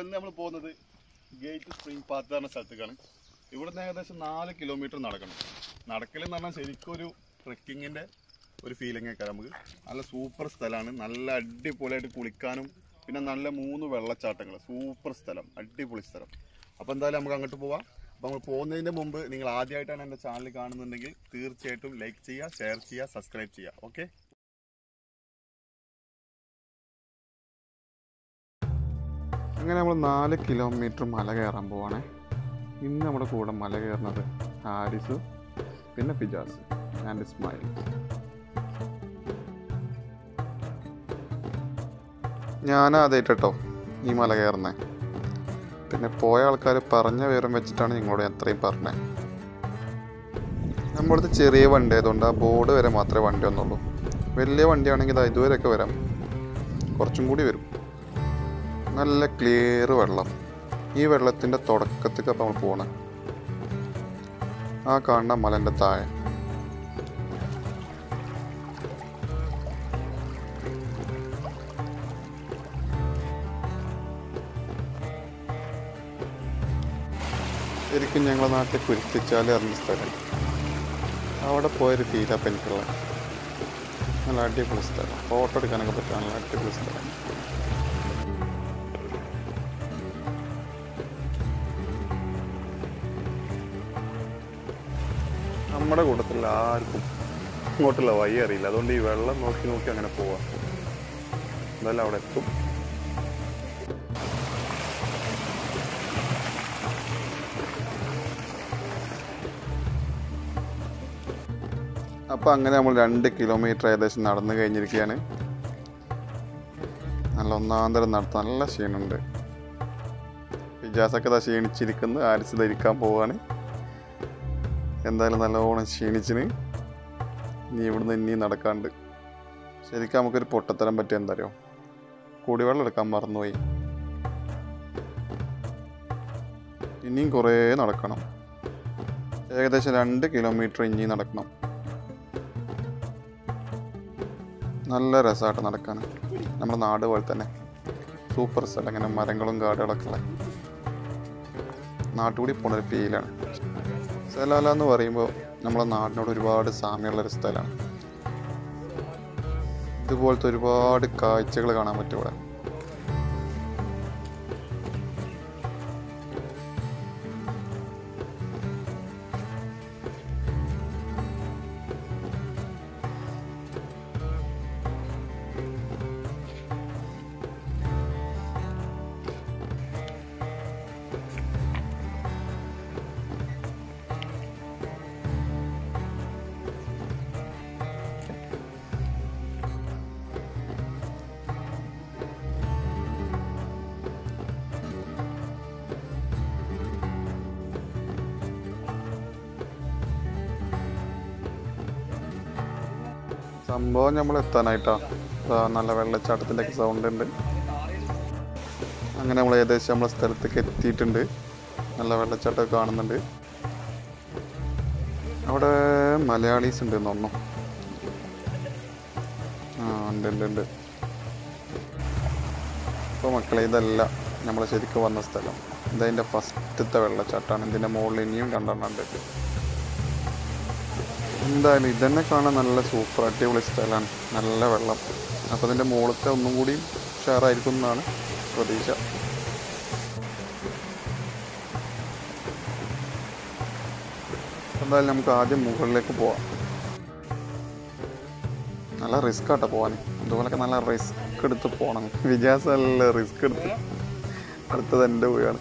ഇന്ന് നമ്മൾ പോകുന്നത് ഗേറ്റ് സ്പ്രിംഗ് പാത്ത് എന്ന സ്ഥലത്തേക്കാണ് ഇവിടുന്ന് ഏകദേശം നാല് കിലോമീറ്റർ നടക്കണം നടക്കൽ എന്ന് പറഞ്ഞാൽ ശരിക്കും ഒരു ട്രെക്കിങ്ങിൻ്റെ ഒരു ഫീലിംഗ് ഒക്കെ നമുക്ക് നല്ല സൂപ്പർ സ്ഥലമാണ് നല്ല അടിപൊളിയായിട്ട് കുളിക്കാനും പിന്നെ നല്ല മൂന്ന് വെള്ളച്ചാട്ടങ്ങൾ സൂപ്പർ സ്ഥലം അടിപൊളി സ്ഥലം അപ്പോൾ എന്തായാലും നമുക്ക് അങ്ങോട്ട് പോവാം അപ്പോൾ നമ്മൾ പോകുന്നതിന് മുമ്പ് നിങ്ങൾ ആദ്യമായിട്ടാണ് എൻ്റെ ചാനൽ കാണുന്നുണ്ടെങ്കിൽ തീർച്ചയായിട്ടും ലൈക്ക് ചെയ്യുക ഷെയർ ചെയ്യുക സബ്സ്ക്രൈബ് ചെയ്യുക ഓക്കെ അങ്ങനെ നമ്മൾ നാല് കിലോമീറ്റർ മല കയറാൻ പോവാണേ ഇന്ന് നമ്മുടെ കൂടെ മല കയറുന്നത് ഹാരിസ് പിന്നെ പിജാസ് ആൻഡ് ഇസ്മായിൽ ഞാനാദ്യമായിട്ടോ ഈ മല കയറുന്നത് പിന്നെ പോയ ആൾക്കാർ പറഞ്ഞ വിവരം വെച്ചിട്ടാണ് നിങ്ങളോട് ഞാൻ അത്രയും പറഞ്ഞത് നമ്മളടുത്ത് ചെറിയ വണ്ടി ആയതുകൊണ്ട് ആ ബോർഡ് വരെ മാത്രമേ വണ്ടി വന്നുള്ളൂ വലിയ വണ്ടിയാണെങ്കിൽ ഇതാ ഇതുവരെയൊക്കെ വരാം കുറച്ചും കൂടി വരും നല്ല ക്ലിയർ വെള്ളം ഈ വെള്ളത്തിൻ്റെ തുടക്കത്തേക്ക് അപ്പം നമ്മൾ പോകണം ആ കാണുന്ന മലൻ്റെ താഴെ ശരിക്കും ഞങ്ങളുടെ നാട്ടിൽ കുരുത്തിച്ചാൽ അറിഞ്ഞ സ്ഥലം അവിടെ പോയൊരു ഫീലപ്പം എനിക്കുള്ള നല്ല അടിപൊളി സ്ഥലം ഫോട്ടോ എടുക്കാനൊക്കെ പറ്റും നല്ല അടിപൊളി സ്ഥലം നമ്മുടെ കൂട്ടത്തിൽ ആർക്കും ഇങ്ങോട്ടുള്ള വഴി അറിയില്ല അതുകൊണ്ട് ഈ വെള്ളം നോക്കി നോക്കി അങ്ങനെ പോവാം എന്തായാലും അവിടെ എത്തും അപ്പോൾ അങ്ങനെ നമ്മൾ രണ്ട് കിലോമീറ്റർ ഏകദേശം നടന്നു കഴിഞ്ഞിരിക്കുകയാണ് നല്ല ഒന്നാന്തരം നടത്താൻ നല്ല ക്ഷീണമുണ്ട് പിജാസൊക്കെ ഇതാ ക്ഷീണിച്ചിരിക്കുന്നു ആരിച്ച് ധരിക്കാൻ പോവാണ് എന്തായാലും നല്ലോണം ക്ഷീണിച്ചിന് ഇനി ഇവിടുന്ന് ഇനിയും നടക്കാണ്ട് ശരിക്കും നമുക്കൊരു പൊട്ടത്തരം പറ്റിയ എന്താ അറിയോ കുടിവെള്ളം എടുക്കാൻ മറന്നുപോയി ഇനിയും കുറേ നടക്കണം ഏകദേശം രണ്ട് കിലോമീറ്റർ ഇനിയും നടക്കണം നല്ല രസമായിട്ട് നടക്കാൻ നമ്മുടെ നാട് പോലെ തന്നെ സൂപ്പർ സ്ഥലം ഇങ്ങനെ മരങ്ങളും കാടുകളൊക്കെ ഉള്ള നാട്ടുകൂടി പോണ ഒരു ഫീലാണ് സലാല എന്ന് പറയുമ്പോൾ നമ്മളെ നാടിനോട് ഒരുപാട് സാമ്യമുള്ള ഒരു സ്ഥലമാണ് ഇതുപോലത്തെ ഒരുപാട് കാഴ്ചകൾ കാണാൻ പറ്റും ഇവിടെ സംഭവം നമ്മൾ എത്താനായിട്ടാ ദാ നല്ല വെള്ളച്ചാട്ടത്തിൻ്റെ ഒക്കെ സൗണ്ട് ഉണ്ട് അങ്ങനെ നമ്മൾ ഏകദേശം നമ്മളെ സ്ഥലത്തേക്ക് എത്തിയിട്ടുണ്ട് നല്ല വെള്ളച്ചാട്ടമൊക്കെ കാണുന്നുണ്ട് അവിടെ മലയാളീസ് ഉണ്ട് എന്നൊന്നു ആ ഉണ്ട് ഉണ്ട് ഉണ്ട് അപ്പോൾ മക്കളെ ഇതല്ല നമ്മൾ ശരിക്കും വന്ന സ്ഥലം ഇതതിൻ്റെ ഫസ്റ്റത്തെ വെള്ളച്ചാട്ടമാണ് ഇതിൻ്റെ മുകളിൽ ഇനിയും രണ്ടെണ്ണം ഉണ്ട് എന്തായാലും ഇതന്നെ കാണാൻ നല്ല സൂപ്പർ അടിപൊളി സ്ഥലമാണ് നല്ല വെള്ളം അപ്പോൾ ഇതിൻ്റെ മുകളിലത്തെ ഒന്നും കൂടി ഉഷാറായിരിക്കും എന്നാണ് പ്രതീക്ഷ എന്തായാലും നമുക്ക് ആദ്യം മുകളിലേക്ക് പോവാം നല്ല റിസ്ക് ആട്ടോ പോകാൻ അതുപോലൊക്കെ നല്ല റിസ്ക് എടുത്ത് പോകണം വിജയാസ് നല്ല റിസ്ക് എടുത്ത് അടുത്തത് എൻ്റെ പോയാണ്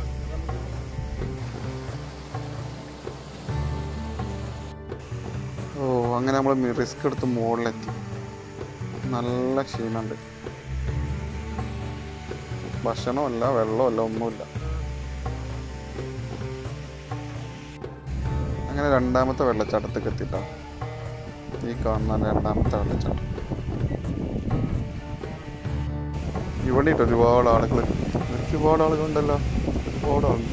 ഓ അങ്ങനെ നമ്മൾ റിസ്ക് എടുത്ത് മുകളിലെത്തി നല്ല ക്ഷീണമുണ്ട് ഭക്ഷണമല്ല വെള്ളമല്ല ഒന്നുമില്ല അങ്ങനെ രണ്ടാമത്തെ വെള്ളച്ചാട്ടത്തേക്ക് എത്തിട്ടോ ഈ കാണുന്ന രണ്ടാമത്തെ വെള്ളച്ചാട്ടം ഇവിടെ ഇട്ടോ ഒരുപാട് ആളുകൾ ഒരുപാട് ആളുകളുണ്ടല്ലോ ഒരുപാട് ആളുണ്ട്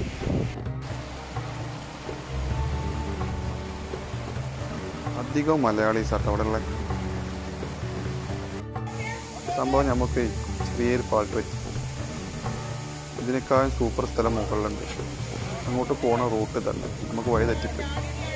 അധികം മലയാളീസ് ആട്ടോ അവിടെ ഉള്ള സംഭവം നമുക്ക് ചെറിയൊരു പാട്ട് വെച്ച് ഇതിനേക്കാളും സൂപ്പർ സ്ഥലം മുകളിലുണ്ട് അങ്ങോട്ട് പോണ റൂട്ട് തന്നെ നമുക്ക് വഴി തെറ്റിപ്പോയി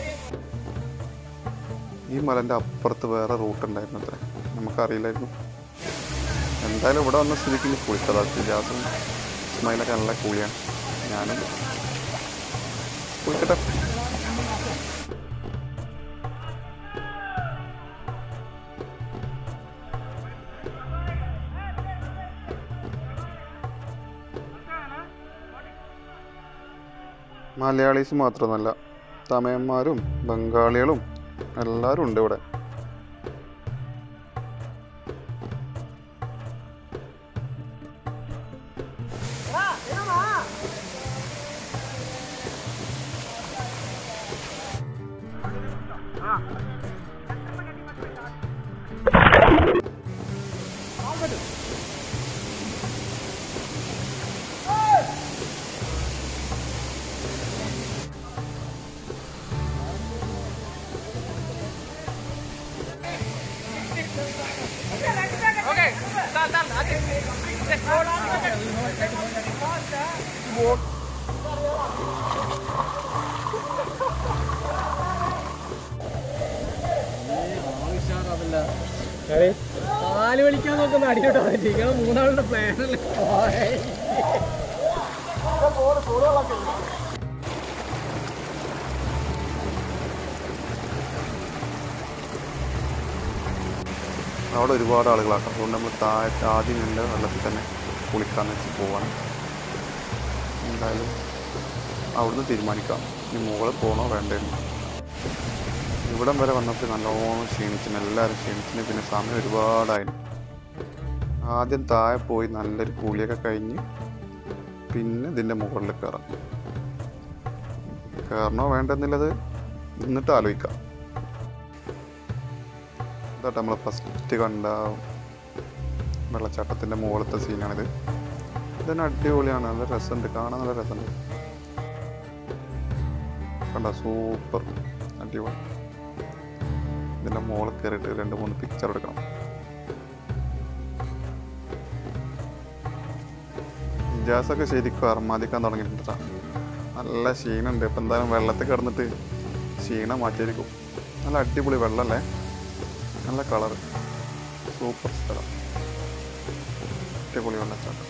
ഈ മലൻ്റെ അപ്പുറത്ത് വേറെ റൂട്ട് ഉണ്ടായിരുന്നു അത്ര നമുക്കറിയില്ലായിരുന്നു എന്തായാലും ഇവിടെ വന്ന സ്ഥിതിക്ക് ഇനി കുളിക്കതാ ജാസും ഇസ്മായിലൊക്കെ നല്ല കൂളിയാണ് ഞാനും കുളിക്കട്ടെ മലയാളീസ് മാത്രമല്ല തമിഴന്മാരും ബംഗാളികളും എല്ലാവരും ഉണ്ട് ഇവിടെ നാല് വിളിക്കാൻ നോക്കുന്ന അടിയോട്ടോ നിങ്ങൾ മൂന്നാളുടെ പ്ലാനല്ലേ അവിടെ ഒരുപാട് ആളുകളാണ് അതുകൊണ്ട് നമ്മൾ താഴെ ആദ്യം കണ്ട് വെള്ളത്തിൽ തന്നെ കുളിക്കാന്ന് വെച്ച് പോവാണ് എന്തായാലും അവിടുന്ന് തീരുമാനിക്കാം ഇനി മുകളിൽ പോകണോ വേണ്ടേന്ന് ഇവിടം വരെ വന്നപ്പോൾ നല്ലോണം ക്ഷീണിച്ചിന് എല്ലാവരും ക്ഷീണിച്ചിന് പിന്നെ സമയം ഒരുപാടായിരുന്നു ആദ്യം താഴെ പോയി നല്ലൊരു കൂലിയൊക്കെ കഴിഞ്ഞ് പിന്നെ ഇതിൻ്റെ മുകളിൽ കയറാം കയറണോ വേണ്ടെന്നുള്ളത് എന്നിട്ട് ആലോചിക്കാം ഇതാട്ടെ നമ്മൾ ഫസ്റ്റ് കണ്ട വെള്ളച്ചാട്ടത്തിൻ്റെ മുകളിലത്തെ സീനാണിത് ഇതിന് അടിപൊളിയാണ് നല്ല രസമുണ്ട് കാണാൻ നല്ല രസമുണ്ട് കണ്ട സൂപ്പർ അടിപൊളി ഇതിൻ്റെ മുകളിൽ കയറിയിട്ട് രണ്ട് മൂന്ന് പിക്ചർ എടുക്കണം ഇജാസൊക്കെ ശരിക്കും അർമാദിക്കാൻ തുടങ്ങിയിട്ടുണ്ട് നല്ല ക്ഷീണുണ്ട് ഇപ്പം എന്തായാലും വെള്ളത്തിൽ കിടന്നിട്ട് ക്ഷീണം മാറ്റിയിരിക്കും നല്ല അടിപൊളി വെള്ളമല്ലേ നല്ല കളർ സൂപ്പർ സ്ഥലം അടിപൊളി വെള്ളച്ചാട്ടം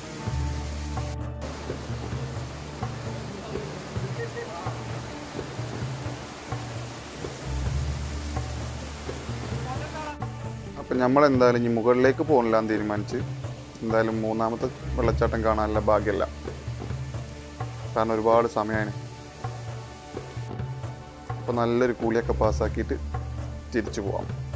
അപ്പം നമ്മൾ എന്തായാലും ഇനി മുകളിലേക്ക് പോകണില്ലാന്ന് തീരുമാനിച്ച് എന്തായാലും മൂന്നാമത്തെ വെള്ളച്ചാട്ടം കാണാനുള്ള ഭാഗ്യമല്ല കാരണം ഒരുപാട് സമയമാണ് അപ്പോൾ നല്ലൊരു കൂലിയൊക്കെ പാസ്സാക്കിയിട്ട് തിരിച്ചു പോവാം